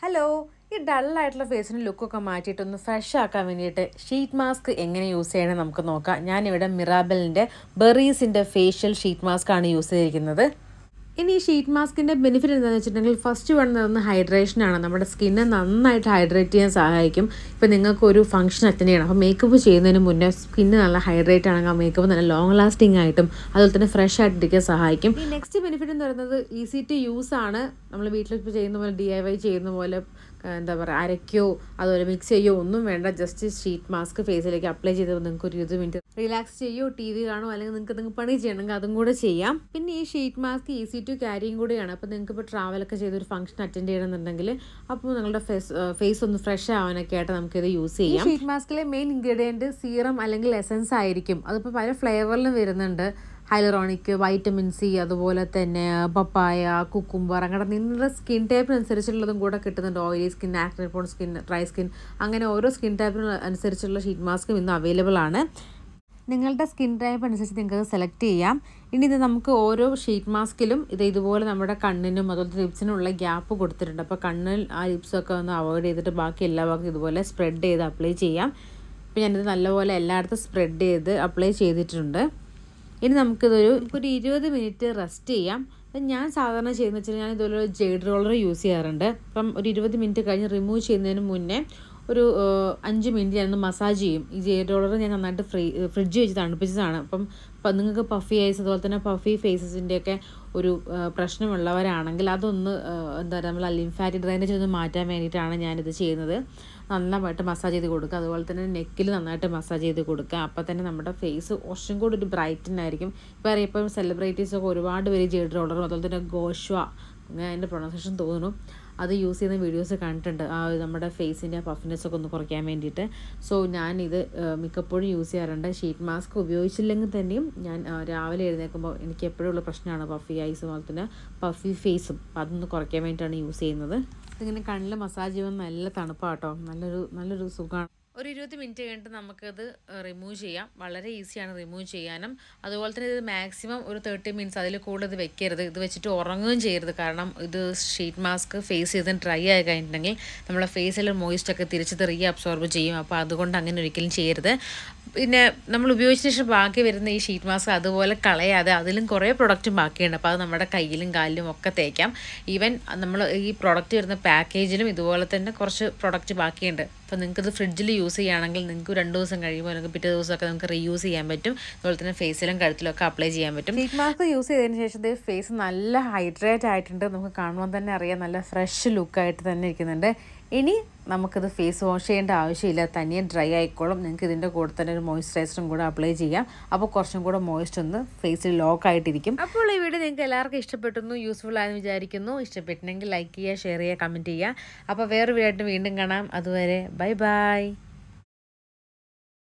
hello ഈ ഡള്ളായിട്ടുള്ള ഫേസിന് ലുക്കൊക്കെ മാറ്റിയിട്ട് ഒന്ന് ഫ്രഷ് ആക്കാൻ വേണ്ടിയിട്ട് ഷീറ്റ് മാസ്ക് എങ്ങനെ യൂസ് ചെയ്യണമെന്ന് നമുക്ക് നോക്കാം ഞാനിവിടെ മിറാബലിൻ്റെ ബെറീസിൻ്റെ ഫേഷ്യൽ ഷീറ്റ് മാസ്ക് ആണ് യൂസ് ചെയ്തിരിക്കുന്നത് ഇനി ഈ ഷീറ്റ് മാസ്കിൻ്റെ ബെനിഫിറ്റ് എന്താണെന്ന് വെച്ചിട്ടുണ്ടെങ്കിൽ ഫസ്റ്റ് വേണ്ടത് ഹൈഡ്രേഷനാണ് നമ്മുടെ സ്കിന്നെ നന്നായിട്ട് ഹൈഡ്രേറ്റ് ചെയ്യാൻ സഹായിക്കും ഇപ്പം നിങ്ങൾക്ക് ഒരു ഫംഗ്ഷൻ അറ്റൻഡ് ചെയ്യണം അപ്പോൾ മേക്കപ്പ് ചെയ്യുന്നതിന് മുന്നേ സ്കിന്ന് നല്ല ഹൈഡ്രേറ്റ് ആണെങ്കിൽ ആ മേക്കപ്പ് നല്ല ലോങ് ലാസ്റ്റിംഗ് ആയിട്ടും അതുപോലെ തന്നെ ഫ്രഷ് ആയിട്ടിരിക്കാൻ സഹായിക്കും ഈ നെക്സ്റ്റ് ബെനിഫിറ്റ് എന്ന് പറയുന്നത് ഈസി ടു യൂസ് ആണ് നമ്മൾ വീട്ടിൽ ഇപ്പോൾ ചെയ്യുന്ന പോലെ ഡി ഐ വൈ ചെയ്യുന്ന പോലെ എന്താ പറയുക അരയ്ക്കോ അതുപോലെ മിക്സ് ചെയ്യോ ഒന്നും വേണ്ട ജസ്റ്റ് ഷീറ്റ് മാസ്ക് ഫേസിലേക്ക് അപ്ലൈ ചെയ്ത് നിങ്ങൾക്ക് ഒരു ഇരുപത് മിനിറ്റ് റിലാക്സ് ചെയ്യോ ടി വി കാണോ അല്ലെങ്കിൽ നിങ്ങൾക്ക് നിങ്ങൾക്ക് പണി ചെയ്യണമെങ്കിൽ അതും കൂടെ ചെയ്യാം പിന്നെ ഈ ഷീറ്റ് മാസ്ക് ഈസി ടു ക്യാരിയും കൂടിയാണ് അപ്പോൾ നിങ്ങൾക്ക് ഇപ്പോൾ ട്രാവലൊക്കെ ചെയ്ത് ഒരു ഫംഗ്ഷൻ അറ്റൻഡ് ചെയ്യണമെന്നുണ്ടെങ്കിൽ അപ്പോൾ നിങ്ങളുടെ ഫേസ് ഫേസ് ഒന്ന് ഫ്രഷ് ആവാനൊക്കെ ആയിട്ട് നമുക്കിത് യൂസ് ചെയ്യാം ഷീറ്റ് മാസ്കിലെ മെയിൻ ഇൻഗ്രീഡിയൻറ്റ് സീറം അല്ലെങ്കിൽ എസൻസ് ആയിരിക്കും അതിപ്പോൾ പല ഫ്ലേവറിലും വരുന്നുണ്ട് ഹൈലറോണിക് വൈറ്റമിൻ സി അതുപോലെ തന്നെ പപ്പായ കുക്കുംബർ അങ്ങനെ നിങ്ങളുടെ സ്കിൻ ടൈപ്പിനനുസരിച്ചുള്ളതും കൂടെ കിട്ടുന്നുണ്ട് oily skin acne prone skin dry skin അങ്ങനെ ഓരോ സ്കിൻ ടൈപ്പിന് അനുസരിച്ചുള്ള ഷീറ്റ് മാസ്കും ഇന്ന് അവൈലബിൾ ആണ് നിങ്ങളുടെ സ്കിൻ ടൈപ്പ് അനുസരിച്ച് നിങ്ങൾക്ക് സെലക്ട് ചെയ്യാം ഇനി ഇത് നമുക്ക് ഓരോ ഷീറ്റ് മാസ്കിലും ഇത് ഇതുപോലെ നമ്മുടെ കണ്ണിനും അതുപോലെ ലിപ്സിനുള്ള ഗ്യാപ്പ് കൊടുത്തിട്ടുണ്ട് അപ്പോൾ കണ്ണിൽ ആ ലിപ്സൊക്കെ ഒന്ന് അവോയ്ഡ് ചെയ്തിട്ട് ബാക്കി എല്ലാ ഭാഗത്തും ഇതുപോലെ സ്പ്രെഡ് ചെയ്ത് അപ്ലൈ ചെയ്യാം അപ്പോൾ ഞാനിത് നല്ലപോലെ എല്ലായിടത്തും സ്പ്രെഡ് ചെയ്ത് അപ്ലൈ ചെയ്തിട്ടുണ്ട് ഇനി നമുക്കിതൊരു ഒരു ഇരുപത് മിനിറ്റ് റെസ്റ്റ് ചെയ്യാം അപ്പം ഞാൻ സാധാരണ ചെയ്യുന്നത് വെച്ചാൽ ഞാൻ ഇതുപോലെ ഒരു ജെയ്ഡ് റോളർ യൂസ് ചെയ്യാറുണ്ട് അപ്പം ഒരു ഇരുപത് മിനിറ്റ് കഴിഞ്ഞ് റിമൂവ് ചെയ്യുന്നതിന് മുന്നേ ഒരു അഞ്ച് മിനിറ്റ് ഞാനൊന്ന് മസാജ് ചെയ്യും ഈ ജെയ്ഡ് റോളർ ഞാൻ നന്നായിട്ട് ഫ്രീ ഫ്രിഡ്ജ് വെച്ച് തണുപ്പിച്ചതാണ് അപ്പം നിങ്ങൾക്ക് പഫി ഐസ് അതുപോലെ തന്നെ പഫി ഫേസസിൻ്റെയൊക്കെ ഒരു പ്രശ്നമുള്ളവരാണെങ്കിൽ അതൊന്ന് എന്താ പറയുക നമ്മൾ ലിംഫാറ്റിക് ഡ്രൈനേജ് ഒന്ന് മാറ്റാൻ വേണ്ടിയിട്ടാണ് ഞാനിത് ചെയ്യുന്നത് നന്നായിട്ട് മസാജ് ചെയ്ത് കൊടുക്കുക അതുപോലെ തന്നെ നെക്കിൽ നന്നായിട്ട് മസാജ് ചെയ്ത് കൊടുക്കുക അപ്പോൾ തന്നെ നമ്മുടെ ഫേസ് കുറച്ചും കൂടി ഒരു ബ്രൈറ്റൻ ആയിരിക്കും ഇപ്പോൾ അറിയാം ഇപ്പം സെലിബ്രിറ്റീസൊക്കെ ഒരുപാട് പേര് ജെയ്ഡ് റോളറും അതുപോലെ തന്നെ ഗോഷ്വ അങ്ങനെ അതിൻ്റെ പ്രൊണൗൺസിയേഷൻ തോന്നുന്നു അത് യൂസ് ചെയ്യുന്ന വീഡിയോസ് കണ്ടിട്ടുണ്ട് ആ നമ്മുടെ ഫേസിൻ്റെ പഫിനെസ് ഒക്കെ ഒന്ന് കുറയ്ക്കാൻ വേണ്ടിയിട്ട് സോ ഞാനിത് മിക്കപ്പോഴും യൂസ് ചെയ്യാറുണ്ട് ഷീറ്റ് മാസ്ക് ഉപയോഗിച്ചില്ലെങ്കിൽ തന്നെയും ഞാൻ രാവിലെ എഴുന്നേൽക്കുമ്പോൾ എനിക്ക് എപ്പോഴും ഉള്ള പ്രശ്നമാണ് പഫി ഐസും അതുപോലെ തന്നെ പഫി ഫേസും അതൊന്ന് കുറയ്ക്കാൻ വേണ്ടിയിട്ടാണ് യൂസ് ചെയ്യുന്നത് ഇതിങ്ങനെ കണ്ണിൽ മസാജ് ചെയ്യുമ്പോൾ നല്ല തണുപ്പാട്ടോ നല്ലൊരു നല്ലൊരു സുഖമാണ് ഒരു ഇരുപത് മിനിറ്റ് കഴിഞ്ഞിട്ട് നമുക്കത് റിമൂവ് ചെയ്യാം വളരെ ഈസിയാണ് റിമൂവ് ചെയ്യാനും അതുപോലെ തന്നെ ഇത് മാക്സിമം ഒരു തേർട്ടി മിനിറ്റ്സ് അതിൽ കൂടുതൽ ഇത് വെക്കരുത് ഇത് വെച്ചിട്ട് ഉറങ്ങുകയും ചെയ്യരുത് കാരണം ഇത് ഷീറ്റ് മാസ്ക് ഫേസ് ചെയ്ത് ഡ്രൈ ആയി കഴിഞ്ഞിട്ടുണ്ടെങ്കിൽ നമ്മളെ ഫേസിലെ മോയിസ്റ്റൊക്കെ തിരിച്ചത് റീ അബ്സോർബ് ചെയ്യും അപ്പോൾ അതുകൊണ്ട് അങ്ങനെ ഒരിക്കലും ചെയ്യരുത് പിന്നെ നമ്മൾ ഉപയോഗിച്ച ശേഷം ബാക്കി വരുന്ന ഈ ഷീറ്റ് മാസ്ക് അതുപോലെ കളയാതെ അതിലും കുറേ പ്രൊഡക്റ്റും ബാക്കിയുണ്ട് അപ്പോൾ അത് നമ്മുടെ കയ്യിലും കാലിലും ഒക്കെ തേക്കാം ഈവൻ നമ്മൾ ഈ പ്രൊഡക്റ്റ് വരുന്ന പാക്കേജിലും ഇതുപോലെ തന്നെ കുറച്ച് പ്രൊഡക്റ്റ് ബാക്കിയുണ്ട് അപ്പോൾ നിങ്ങൾക്കത് ഫ്രിഡ്ജിൽ യൂസ് ചെയ്യുകയാണെങ്കിൽ നിങ്ങൾക്ക് രണ്ട് ദിവസം കഴിയുമ്പോൾ അല്ലെങ്കിൽ പിറ്റേ ദിവസമൊക്കെ നമുക്ക് റീയൂസ് ചെയ്യാൻ പറ്റും അതുപോലെ തന്നെ ഫേസിലും കഴുത്തിലും ഒക്കെ അപ്ലൈ ചെയ്യാൻ പറ്റും ഷീറ്റ് മാസ്ക് യൂസ് ചെയ്തതിന് ശേഷം ഇത് ഫേസ് നല്ല ഹൈഡ്രേറ്റ് ആയിട്ടുണ്ട് നമുക്ക് കാണുമ്പോൾ തന്നെ അറിയാം നല്ല ഫ്രഷ് ലുക്കായിട്ട് തന്നെ ഇരിക്കുന്നുണ്ട് ഇനി നമുക്കിത് ഫേസ് വാഷ് ചെയ്യേണ്ട ആവശ്യമില്ല തനിയെ ഡ്രൈ ആയിക്കോളും നിങ്ങൾക്ക് ഇതിൻ്റെ കൂടെ തന്നെ ഒരു മോയ്സ്ചറൈസറും കൂടെ അപ്ലൈ ചെയ്യാം അപ്പോൾ കുറച്ചും കൂടെ മോയ്സ്റ്റ് ഒന്ന് ഫേസിൽ ലോക്ക് ആയിട്ടിരിക്കും അപ്പോൾ ഈ വീഡിയോ നിങ്ങൾക്ക് എല്ലാവർക്കും ഇഷ്ടപ്പെട്ടു യൂസ്ഫുൾ ആയെന്ന് വിചാരിക്കുന്നു ഇഷ്ടപ്പെട്ടിട്ടുണ്ടെങ്കിൽ ലൈക്ക് ചെയ്യുക ഷെയർ ചെയ്യുക കമൻറ്റ് ചെയ്യുക അപ്പോൾ വേറെ വീഡിയോ ആയിട്ട് വീണ്ടും കാണാം അതുവരെ ബൈ ബൈ